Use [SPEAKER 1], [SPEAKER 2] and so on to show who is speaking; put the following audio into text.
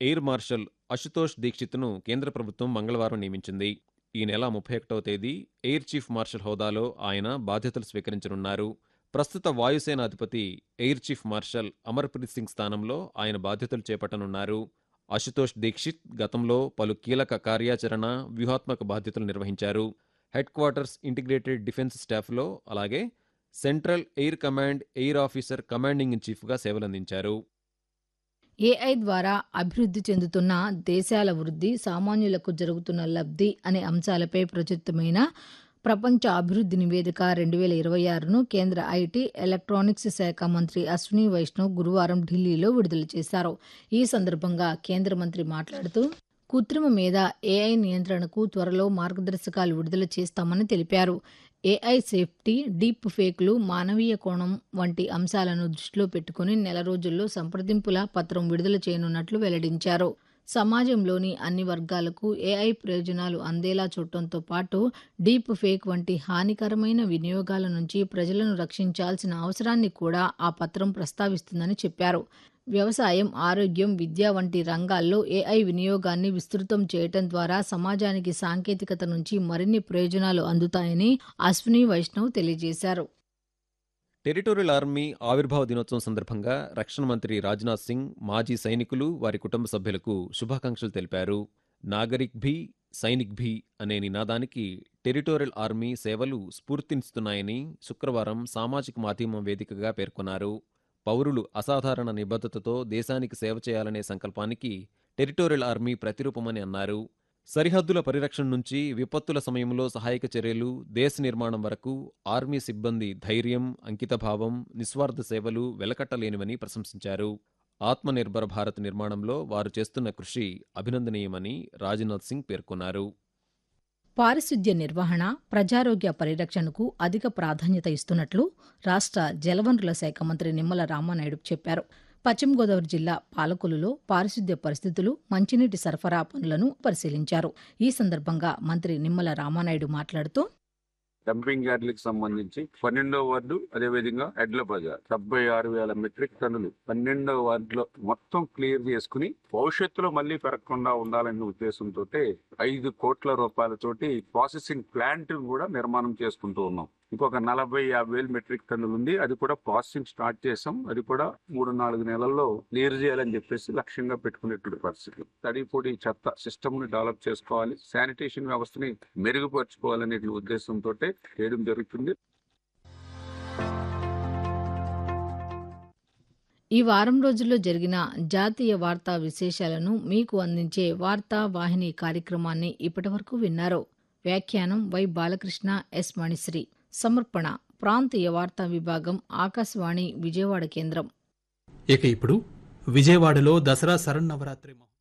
[SPEAKER 1] air marshal Ashutosh దీక్షిత్ను కేంద్ర ప్రభుత్వం మంగళవారం నియమించింది ఈ నెల ముప్పై ఒకటవ తేదీ ఎయిర్ చీఫ్ మార్షల్ హోదాలో ఆయన బాధ్యతలు స్వీకరించనున్నారు ప్రస్తుత వాయుసేన అధిపతి air chief marshal Amarpreet Singh స్థానంలో ఆయన బాధ్యతలు చేపట్టనున్నారు అశుతోష్ దీక్షిత్ గతంలో పలు కీలక కార్యాచరణ వ్యూహాత్మక బాధ్యతలు నిర్వహించారు హెడ్ క్వార్టర్స్ ఇంటిగ్రేటెడ్ డిఫెన్స్ స్టాఫ్లో అలాగే central air command air officer commanding in చీఫ్గా సేవలందించారు
[SPEAKER 2] ఏఐ ద్వారా అభివృద్ధి చెందుతున్న దేశాల వృద్ధి సామాన్యులకు జరుగుతున్న లబ్ధి అనే అంశాలపై ప్రచురితమైన ప్రపంచ అభివృద్ధి నివేదిక రెండు వేల ఇరవై ఆరును కేంద్ర ఐటీ ఎలక్ట్రానిక్స్ శాఖ మంత్రి అశ్విని వైష్ణవ్ గురువారం ఢిల్లీలో విడుదల చేశారు ఈ సందర్భంగా కేంద్ర మంత్రి మాట్లాడుతూ కృత్రిమ మీద ఏఐ నియంత్రణకు త్వరలో మార్గదర్శకాలు విడుదల చేస్తామని తెలిపారు ఏఐ సేఫ్టీ డీప్ ఫేక్లు మానవీయ కోణం వంటి అంశాలను దృష్టిలో పెట్టుకుని నెల రోజుల్లో సంప్రదింపుల పత్రం విడుదల చేయనున్నట్లు వెల్లడించారు సమాజంలోని అన్ని వర్గాలకు ఏఐ ప్రయోజనాలు అందేలా చూడటంతో పాటు డీప్ ఫేక్ వంటి హానికరమైన వినియోగాల నుంచి ప్రజలను రక్షించాల్సిన అవసరాన్ని కూడా ఆ పత్రం ప్రస్తావిస్తుందని చెప్పారు వ్యవసాయం ఆరోగ్యం విద్య వంటి రంగాల్లో ఏఐ వినియోగాన్ని విస్తృతం చేయటం ద్వారా సమాజానికి సాంకేతికత నుంచి మరిన్ని ప్రయోజనాలు అందుతాయని అశ్విని వైష్ణవ్ తెలియజేశారు
[SPEAKER 1] టెరిటోరియల్ ఆర్మీ ఆవిర్భావ దినోత్సవం సందర్భంగా రక్షణ మంత్రి రాజ్నాథ్ సింగ్ మాజీ సైనికులు వారి కుటుంబ సభ్యులకు శుభాకాంక్షలు తెలిపారు నాగరిక్ భీ సైనిక్ భీ అనే నినాదానికి టెరిటోరియల్ ఆర్మీ సేవలు స్ఫూర్తినిస్తున్నాయని శుక్రవారం సామాజిక మాధ్యమం వేదికగా పేర్కొన్నారు పౌరులు అసాధారణ నిబద్ధతతో దేశానికి సేవ చేయాలనే సంకల్పానికి టెరిటోరియల్ ఆర్మీ ప్రతిరూపమని అన్నారు సరిహద్దుల పరిరక్షణ నుంచి విపత్తుల సమయంలో సహాయక చర్యలు దేశ నిర్మాణం వరకు ఆర్మీ సిబ్బంది ధైర్యం అంకితభావం నిస్వార్థ సేవలు వెలకట్టలేనివని ప్రశంసించారు ఆత్మనిర్భర భారత్ నిర్మాణంలో వారు చేస్తున్న కృషి అభినందనీయమని రాజ్నాథ్ సింగ్ పేర్కొన్నారు
[SPEAKER 2] పారిశుద్ధ్య నిర్వహణ ప్రజారోగ్య పరిరక్షణకు అధిక ప్రాధాన్యత ఇస్తున్నట్లు రాష్ట్ర జలవనరుల శాఖ మంత్రి నిమ్మల రామానాయుడు చెప్పారు పశ్చిమ గోదావరి జిల్లా పాలకొలులో పారిశుద్ధ్య పరిస్థితులు మంచినీటి సరఫరా పనులను పరిశీలించారు ఈ సందర్భంగా మంత్రి నిమ్మల రామానాయుడు మాట్లాడుతూ
[SPEAKER 3] డంపింగ్ యార్డ్లకు సంబంధించి పన్నెండో వార్డు అదే విధంగా ఎడ్ల బజార్ డెబ్బై ఆరు వేల మెట్రిక్ టన్నులు పన్నెండో వార్డులో మొత్తం క్లియర్ చేసుకుని భవిష్యత్తులో మళ్ళీ పెరగకుండా ఉండాలనే ఉద్దేశంతో ఐదు కోట్ల రూపాయలతోటి ప్రాసెసింగ్ ప్లాంట్ కూడా నిర్మాణం చేసుకుంటూ ఉన్నాం ఇంకొక నలభై యాభై వేలు మెట్రిక్ టన్నులు ఉంది అది కూడా ప్రాసెసింగ్ స్టార్ట్ చేసాం అది కూడా మూడు నాలుగు నెలల్లో క్లియర్ చేయాలని చెప్పేసి లక్ష్యంగా పెట్టుకునేటువంటి పరిస్థితులు తడి పొడి చెత్త సిస్టమ్ ని డెవలప్ చేసుకోవాలి శానిటేషన్ వ్యవస్థని మెరుగుపరచుకోవాలనే ఉద్దేశంతో చేయడం జరుగుతుంది
[SPEAKER 2] ఈ వారం రోజుల్లో జరిగిన జాతీయ వార్తా విశేషాలను మీకు అందించే వార్తా వాహిని కార్యక్రమాన్ని ఇప్పటివరకు విన్నారు వ్యాఖ్యానం వై బాలకృష్ణ ఎస్ మణిశ్రీ సమర్పణ ప్రాంతీయ వార్తా విభాగం ఆకాశవాణి విజయవాడ కేంద్రం
[SPEAKER 4] ఇక ఇప్పుడు విజయవాడలో దసరా శరన్నవరాత్రి మహోత్సవం